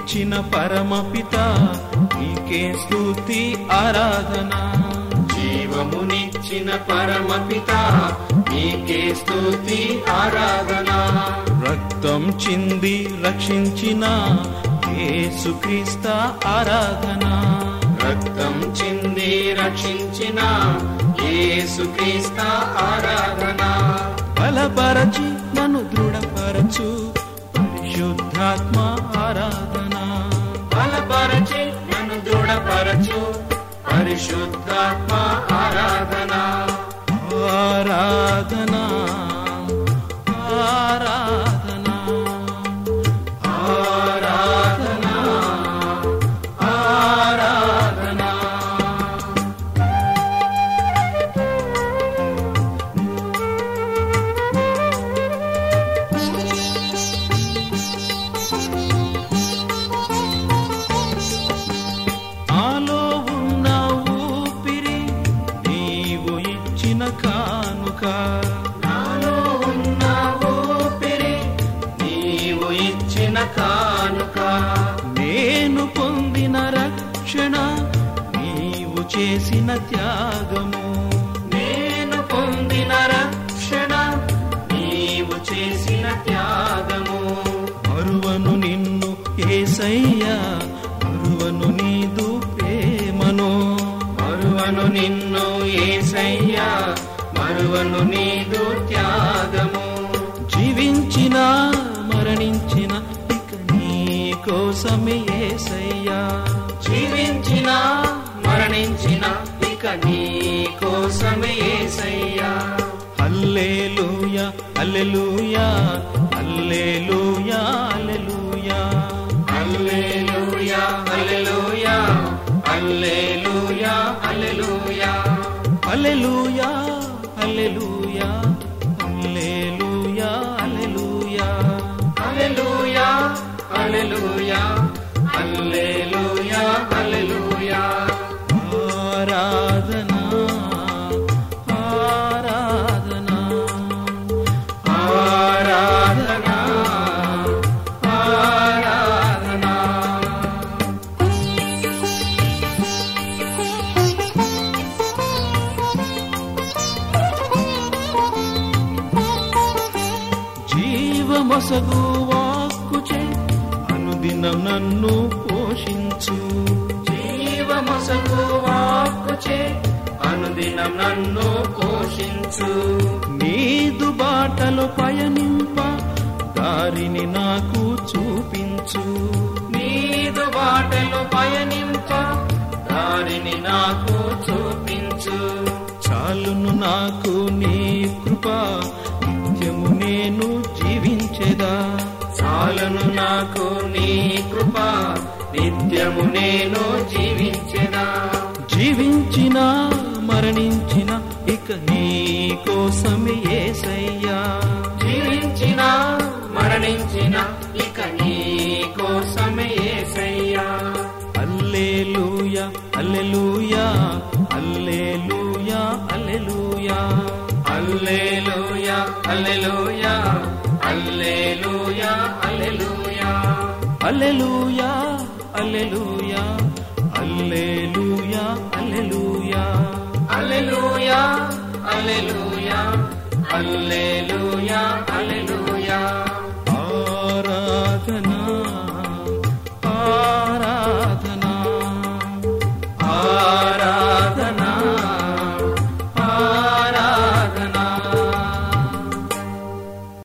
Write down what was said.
జీవమునిచ్చిన పరమపిత నీకే స్తుతి ఆరాధన జీవమునిచ్చిన పరమపిత నీకే స్తుతి ఆరాధన రక్తం చింది రక్షించిన యేసుక్రీస్త ఆరాధన రక్తం చింది రక్షించిన యేసుక్రీస్త ఆరాధన బలపరచి నన్ను దృఢపరచు పరిశుద్ధాత్మ ఆరాధన బలపరచి నన్ను దృఢపరచు పరిశుద్ధాత్మ ఆరాధన ఆరాధన ఆరాధన ఆరాధన ఆరాధన నాలో ఉన్న ఊపిరి నీవు ఇచ్చిన కానుక నాలో ఉన్న ఊపిరి నీవు ఇచ్చిన కానుక నేను పొందిన రక్షణ నీవు చేసిన త్యాగము నేను పొందిన రక్షణ నీవు చేసిన త్యాగము మరువను నిన్ను ఏసయ్యా మరువను నీదు ప్రేమను మరువను నిన్ను ఏసయ్యా మరువను నీదు త్యాగము జీవించిన మరణించిన ఇక నీ కోసమే ఏసయ్యా జీవించిన మరణించిన ఇక నీ కోసమే ఏసయ్యా హల్లెలూయా హల్లెలూయా హల్లెలూయా హల్లెలూయా హల్లెలూయా హల్లెలూయా హల్లెలూయా హల్లెలూయా హల్లెలూయా హల్లెలూయా హల్లెలూయా హల్లెలూయా హల్లెలూయా హల్లెలూయా హల్లెలూయా హల్లెలూయా ఆరాధన ఆరాధన ఆరాధన ఆరాధన జీవమసగు వాక్కుచే అనుదినం నన్ను పోషించు జీవమసగు వాక్కుచే అనుదినం నన్ను పోషించు నీదు బాటలో పయనింప దారిని నాకు చూపించు నీదు బాటలు పయనింప దారిని నాకు చూపించు చాలును నాకు నీ కృప నిత్యము నేను జీవించెదా చాలను నాకు నీ కృప నిత్యము నేను జీవించెదా జీవించిన మరణించిన ఇక నీ కోసమే ఏసయ్యా జీవించిన మరణించిన ఇక నీ కోసమే ఏసయ్యా అల్లెలూయా అల్లెలూయా అల్లెలూయా అల్లెలూయా హల్లెలూయా హల్లెలూయా హల్లెలూయా హల్లెలూయా అల్లెలూయా అల్లెలూయా అల్లెలూయా అల్లెలూయా హల్లెలూయా హల్లెలూయా హల్లెలూయా హల్లెలూయా